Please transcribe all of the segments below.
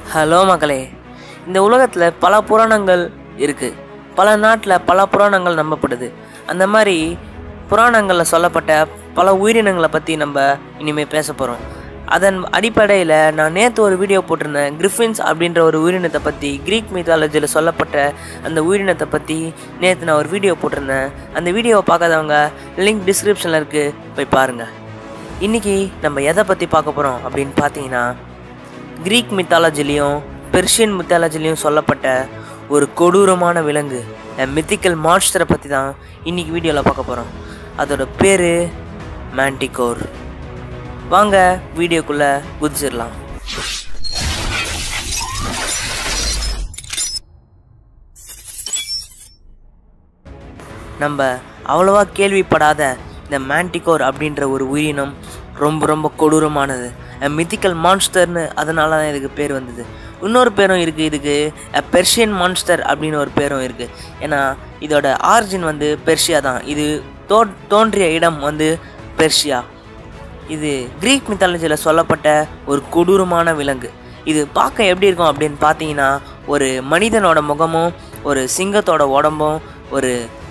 hello மக்களே இந்த உலகத்தில் பல புராணங்கள் இருக்குது பல நாட்டில் பல புராணங்கள் நம்பப்படுது அந்த மாதிரி புராணங்களில் சொல்லப்பட்ட பல உயிரினங்களை பற்றி நம்ம இனிமேல் பேச போகிறோம் அதன் அடிப்படையில் நான் நேற்று ஒரு வீடியோ போட்டிருந்தேன் கிரிஃபின்ஸ் அப்படின்ற ஒரு உயிரினத்தை பற்றி கிரீக் மீத்தாலஜியில் சொல்லப்பட்ட அந்த உயிரினத்தை பற்றி நேற்று நான் ஒரு வீடியோ போட்டிருந்தேன் அந்த வீடியோவை பார்க்காதவங்க லிங்க் டிஸ்கிரிப்ஷனில் இருக்குது போய் பாருங்கள் இன்றைக்கி நம்ம எதை பற்றி பார்க்க போகிறோம் அப்படின்னு பார்த்தீங்கன்னா கிரீக் மித்தாலஜிலையும் பெர்ஷியன் மித்தாலஜிலையும் சொல்லப்பட்ட ஒரு கொடூரமான விலங்கு மித்திக்கல் மான்ஸ்டரை பற்றி தான் இன்னைக்கு வீடியோவில் பார்க்க போகிறோம் அதோட பேர் மேண்டிகோர் வாங்க வீடியோக்குள்ளே குதிச்சிடலாம் நம்ம அவ்வளோவா கேள்விப்படாத இந்த மேண்டிகோர் அப்படின்ற ஒரு உயிரினம் ரொம்ப ரொம்ப கொடூரமானது மித்திக்கல் மான்ஸ்டர்னு அதனால தான் இதுக்கு பேர் வந்தது இன்னொரு பேரும் இருக்குது இதுக்கு பெர்ஷியன் மான்ஸ்டர் அப்படின்னு ஒரு பேரும் இருக்குது ஏன்னா இதோட ஆரிஜின் வந்து பெர்ஷியா தான் இது தோ தோன்றிய இடம் வந்து பெர்ஷியா இது கிரீக் மித்தாலஜியில் சொல்லப்பட்ட ஒரு கொடூரமான விலங்கு இது பார்க்க எப்படி இருக்கும் அப்படின்னு பார்த்தீங்கன்னா ஒரு மனிதனோட முகமும் ஒரு சிங்கத்தோட உடம்பும் ஒரு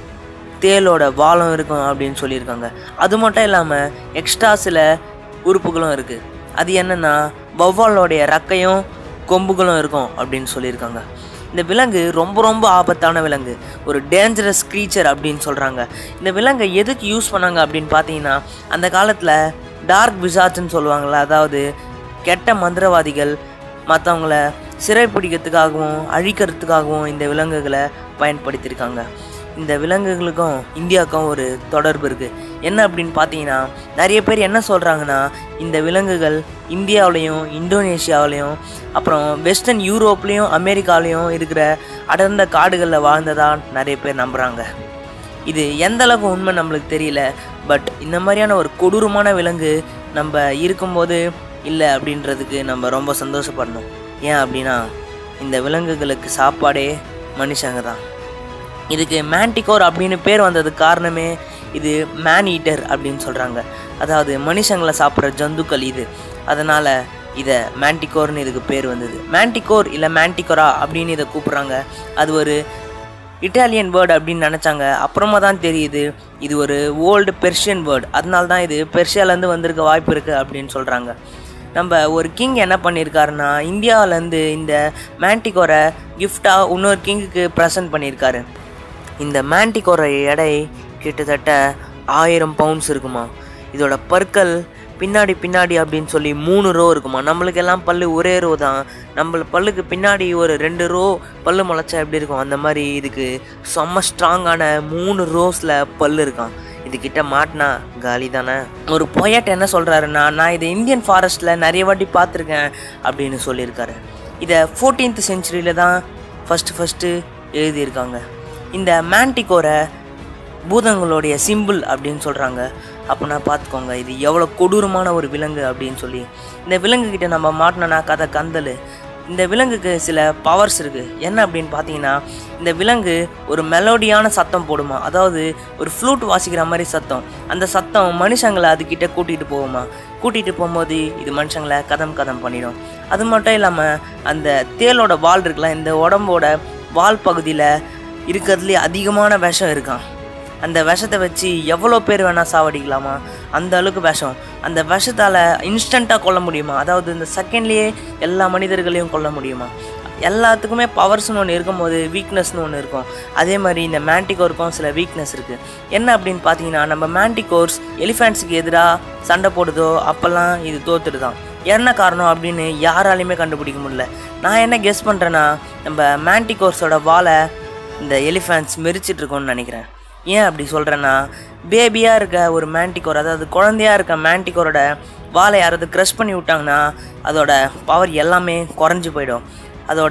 தேலோட வாலும் இருக்கும் அப்படின்னு சொல்லியிருக்காங்க அது மட்டும் இல்லாமல் எக்ஸ்ட்ரா சில உறுப்புகளும் இருக்குது அது என்னென்னா வௌவாலோடைய ரக்கையும் கொம்புகளும் இருக்கும் அப்படின்னு சொல்லியிருக்காங்க இந்த விலங்கு ரொம்ப ரொம்ப ஆபத்தான விலங்கு ஒரு டேஞ்சரஸ் க்ரீச்சர் அப்படின்னு சொல்கிறாங்க இந்த விலங்கை எதுக்கு யூஸ் பண்ணாங்க அப்படின்னு பார்த்தீங்கன்னா அந்த காலத்தில் டார்க் விசார்ட்ஸ்னு சொல்லுவாங்கள்ல அதாவது கெட்ட மந்திரவாதிகள் மற்றவங்கள சிறைப்பிடிக்கிறதுக்காகவும் அழிக்கிறதுக்காகவும் இந்த விலங்குகளை பயன்படுத்தியிருக்காங்க இந்த விலங்குகளுக்கும் இந்தியாவுக்கும் ஒரு தொடர்பு இருக்குது என்ன அப்படின்னு பார்த்தீங்கன்னா நிறைய பேர் என்ன சொல்கிறாங்கன்னா இந்த விலங்குகள் இந்தியாவிலையும் இந்தோனேஷியாவிலையும் அப்புறம் வெஸ்டர்ன் யூரோப்லேயும் அமெரிக்காலையும் இருக்கிற அடர்ந்த காடுகளில் வாழ்ந்ததான் நிறைய பேர் நம்புகிறாங்க இது எந்த அளவுக்கு உண்மை நம்மளுக்கு தெரியல பட் இந்த மாதிரியான ஒரு கொடூரமான விலங்கு நம்ம இருக்கும்போது இல்லை அப்படின்றதுக்கு நம்ம ரொம்ப சந்தோஷப்படணும் ஏன் அப்படின்னா இந்த விலங்குகளுக்கு சாப்பாடே மனுஷங்க தான் இதுக்கு மேண்டிகோர் அப்படின்னு பேர் வந்ததுக்கு காரணமே இது மேன் ஈட்டர் அப்படின்னு சொல்கிறாங்க அதாவது மனுஷங்களை சாப்பிட்ற ஜந்துக்கள் இது அதனால் இதை மேண்டிகோர்னு இதுக்கு பேர் வந்தது மேண்டிகோர் இல்லை மேண்டிகோரா அப்படின்னு இதை கூப்பிட்றாங்க அது ஒரு இட்டாலியன் வேர்டு அப்படின்னு நினச்சாங்க அப்புறமா தான் தெரியுது இது ஒரு ஓல்டு பெர்ஷியன் வேர்டு அதனால தான் இது பெர்ஷியாலேருந்து வந்திருக்க வாய்ப்பு இருக்குது அப்படின்னு சொல்கிறாங்க நம்ம ஒரு கிங் என்ன பண்ணியிருக்காருன்னா இந்தியாவிலேருந்து இந்த மேண்டிகோரை கிஃப்டாக இன்னொரு கிங்குக்கு ப்ரெசன்ட் பண்ணியிருக்காரு இந்த மேண்டிகோர எடை கிட்டத்தட்ட ஆயிரம் பவுண்ட்ஸ் இருக்குமா இதோட பற்கள் பின்னாடி பின்னாடி அப்படின்னு சொல்லி மூணு ரோ இருக்குமா நம்மளுக்கு எல்லாம் பல்லு ஒரே ரோ தான் நம்ம பல்லுக்கு பின்னாடி ஒரு ரெண்டு ரோ பல்லு முளைச்சா எப்படி இருக்கும் அந்த மாதிரி இதுக்கு செம்ம ஸ்ட்ராங்கான மூணு ரோஸில் பல்லு இருக்கான் இதுகிட்ட மாட்டினா காலி தானே ஒரு பொயட் என்ன சொல்கிறாருன்னா நான் இதை இந்தியன் ஃபாரஸ்ட்டில் நிறைய வாட்டி பார்த்துருக்கேன் அப்படின்னு சொல்லியிருக்காரு இதை ஃபோர்டீன்த் செஞ்சுரியில் தான் ஃபஸ்ட்டு ஃபஸ்ட்டு எழுதியிருக்காங்க இந்த மேண்டிகோரை பூதங்களுடைய சிம்பிள் அப்படின்னு சொல்கிறாங்க அப்படின்னா பார்த்துக்கோங்க இது எவ்வளோ கொடூரமான ஒரு விலங்கு அப்படின்னு சொல்லி இந்த விலங்குக்கிட்ட நம்ம மாட்டினோன்னா கதை கந்தல் இந்த விலங்குக்கு சில பவர்ஸ் இருக்குது என்ன அப்படின்னு பார்த்தீங்கன்னா இந்த விலங்கு ஒரு மெலோடியான சத்தம் போடுமா அதாவது ஒரு ஃப்ளூட் வாசிக்கிற மாதிரி சத்தம் அந்த சத்தம் மனுஷங்களை அதுக்கிட்ட கூட்டிகிட்டு போகுமா கூட்டிகிட்டு போகும்போது இது மனுஷங்களை கதம் கதம் பண்ணிடும் அது மட்டும் இல்லாமல் அந்த தேலோட வால் இருக்குல்ல இந்த உடம்போட வால் பகுதியில் இருக்கிறதுலே அதிகமான விஷம் இருக்கான் அந்த விஷத்தை வச்சு எவ்வளோ பேர் வேணால் சாவடிக்கலாமா அந்த அளவுக்கு விஷம் அந்த விஷத்தால் இன்ஸ்டண்ட்டாக கொல்ல முடியுமா அதாவது இந்த செகண்ட்லேயே எல்லா மனிதர்களையும் கொல்ல முடியுமா எல்லாத்துக்குமே பவர்ஸ்னு ஒன்று இருக்கும்போது வீக்னஸ்னு ஒன்று இருக்கும் அதே மாதிரி இந்த மேண்டிகோருக்கும் சில வீக்னஸ் இருக்குது என்ன அப்படின்னு பார்த்தீங்கன்னா நம்ம மேண்டிகோர்ஸ் எலிஃபெண்ட்ஸுக்கு எதிராக சண்டை போடுதோ அப்போல்லாம் இது தோத்துட்டு தான் என்ன காரணம் அப்படின்னு யாராலையுமே கண்டுபிடிக்க முடியல நான் என்ன கெஸ் பண்ணுறேன்னா நம்ம மேண்டிகோர்ஸோட வாழை இந்த எலிஃபெண்ட்ஸ் மெரிச்சிட்டு இருக்கோன்னு நினைக்கிறேன் ஏன் அப்படி சொல்கிறேன்னா பேபியாக இருக்க ஒரு மேண்டிகோர் அதாவது குழந்தையாக இருக்க மேண்டிகோரோட வாழை யாராவது க்ரஷ் பண்ணி விட்டாங்கன்னா அதோட பவர் எல்லாமே குறைஞ்சி போயிடும் அதோட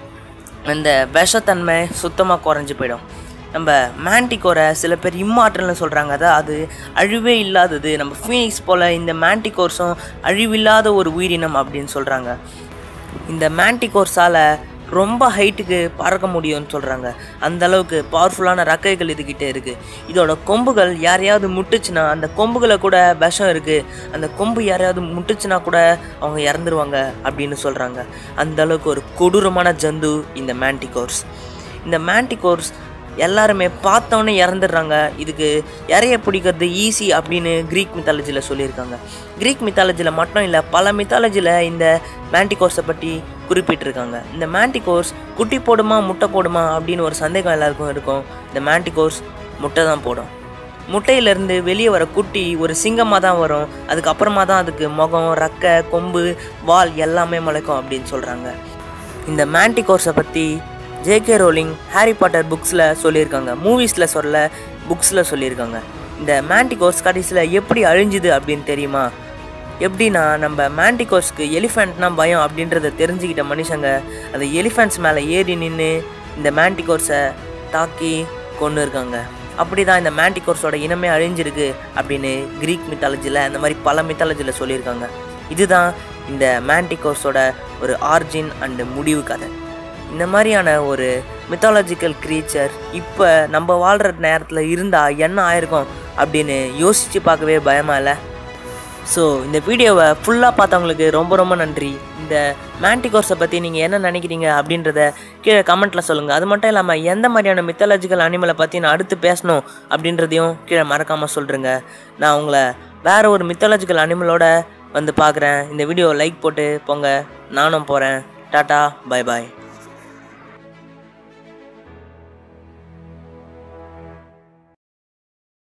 அந்த விஷத்தன்மை சுத்தமாக குறைஞ்சி போயிடும் நம்ம மேண்டிகோரை சில பேர் இம்மாற்றல்னு சொல்கிறாங்க அதான் அது அழிவே இல்லாதது நம்ம ஃபீனிக்ஸ் போல் இந்த மேண்டிகோர்ஸும் அழிவில்லாத ஒரு உயிரினம் அப்படின்னு சொல்கிறாங்க இந்த மேண்டிகோர்ஸால் ரொம்ப ஹைட்டுக்கு பறக்க முடியும்னு சொல்கிறாங்க அந்த அளவுக்கு பவர்ஃபுல்லான ரக்கைகள் இதுகிட்ட இருக்குது இதோட கொம்புகள் யாரையாவது முட்டுச்சுன்னா அந்த கொம்புகளை கூட விஷம் இருக்குது அந்த கொம்பு யாரையாவது முட்டுச்சுன்னா கூட அவங்க இறந்துருவாங்க அப்படின்னு சொல்கிறாங்க அந்த அளவுக்கு ஒரு கொடூரமான ஜந்து இந்த மேண்டிகோர்ஸ் இந்த மேண்டிகோர்ஸ் எல்லாருமே பார்த்தோன்னே இறந்துடுறாங்க இதுக்கு இறைய பிடிக்கிறது ஈஸி அப்படின்னு க்ரீக் மித்தாலஜியில் சொல்லியிருக்காங்க க்ரீக் மித்தாலஜியில் மட்டும் இல்லை பல மித்தாலஜியில் இந்த மேண்டிகோர்ஸை பற்றி குறிப்பிட்டிருக்காங்க இந்த மேண்டிகோர்ஸ் குட்டி போடுமா முட்டை போடுமா அப்படின்னு ஒரு சந்தேகம் எல்லாருக்கும் இருக்கும் இந்த மேண்டிகோர்ஸ் முட்டை தான் போடும் முட்டையிலேருந்து வெளியே வர குட்டி ஒரு சிங்கமாக தான் வரும் அதுக்கப்புறமா தான் அதுக்கு முகம் ரக்கை கொம்பு வால் எல்லாமே முளைக்கும் அப்படின்னு சொல்கிறாங்க இந்த மேண்டிகோர்ஸை பற்றி ஜேகே ரோலிங் ஹாரி பாட்டர் புக்ஸில் சொல்லியிருக்காங்க மூவிஸில் சொல்ல புக்ஸில் சொல்லியிருக்காங்க இந்த மேண்டிகோர்ஸ் கடைசியில் எப்படி அழிஞ்சுது அப்படின்னு தெரியுமா எப்படின்னா நம்ம மேண்டிகோர்ஸ்க்கு எலிஃபெண்ட்னா பயம் அப்படின்றத தெரிஞ்சுக்கிட்ட மனுஷங்க அந்த எலிஃபெண்ட்ஸ் மேலே ஏறி நின்று இந்த மேண்டிகோர்ஸை தாக்கி கொண்டு இருக்காங்க அப்படி தான் இந்த மேண்டிகோர்ஸோட இனமே அழிஞ்சிருக்கு அப்படின்னு கிரீக் மித்தாலஜியில் அந்த மாதிரி பல மித்தாலஜியில் சொல்லியிருக்காங்க இதுதான் இந்த மேண்டிகோர்ஸோட ஒரு ஆர்ஜின் அண்டு முடிவு கதை இந்த மாதிரியான ஒரு மித்தாலஜிக்கல் க்ரீச்சர் இப்போ நம்ம வாழ்கிற நேரத்தில் இருந்தால் என்ன ஆயிருக்கும் அப்படின்னு யோசித்து பார்க்கவே பயமா இல்லை ஸோ இந்த வீடியோவை ஃபுல்லாக பார்த்தவங்களுக்கு ரொம்ப ரொம்ப நன்றி இந்த மேண்டிகோர்ஸை பற்றி நீங்கள் என்ன நினைக்கிறீங்க அப்படின்றத கீழே கமெண்ட்டில் சொல்லுங்கள் அது மட்டும் இல்லாமல் எந்த மாதிரியான மித்தாலஜிக்கல் அனிமலை பற்றி நான் அடுத்து பேசணும் அப்படின்றதையும் கீழே மறக்காமல் சொல்கிறேங்க நான் உங்களை வேறு ஒரு மித்தாலஜிக்கல் அனிமலோட வந்து பார்க்குறேன் இந்த வீடியோ லைக் போட்டு போங்க நானும் போகிறேன் டாட்டா பை பாய்